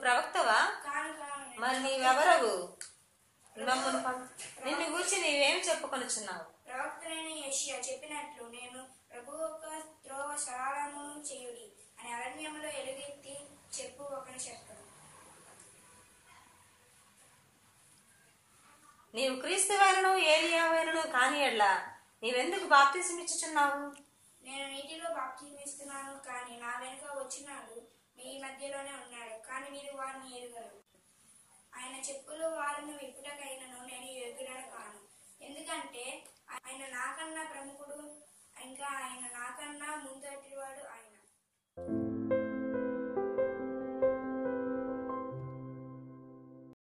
ప్రవక్తవా కాను కాను నేను మరి నీవెవరవు మమ్మల్ని పం- నిన్ను గురించి నీవేం చెప్పుకొనుచున్నావు ప్రవక్తనైన యెషయా చెప్పినట్లు నేను ప్రభు యొక్క త్రోవ సరళమును చేయుడి అని అరణ్యములో ఎలుగెత్తి చెప్పు ఒకని చెప్పను నీవు క్రీస్తువైనను ఏలియావైనను కాని ఎడ్లా నీవెందుకు బాప్తిసం ఇచ్చుచున్నావు నేను నీటిలో బాప్తిమిస్తున్నాను కానీ నా వెనుక వచ్చినాడు మీ మధ్యలోనే ఉన్నాడు కానీ మీరు వారిని ఎరుగరు ఆయన చెప్పులు వారిని విప్పుటకైనను నేను ఎరుగుడను కాను ఎందుకంటే ఆయన నాకన్నా ప్రముఖుడు ఇంకా ఆయన నాకన్నా ముందటివాడు ఆయన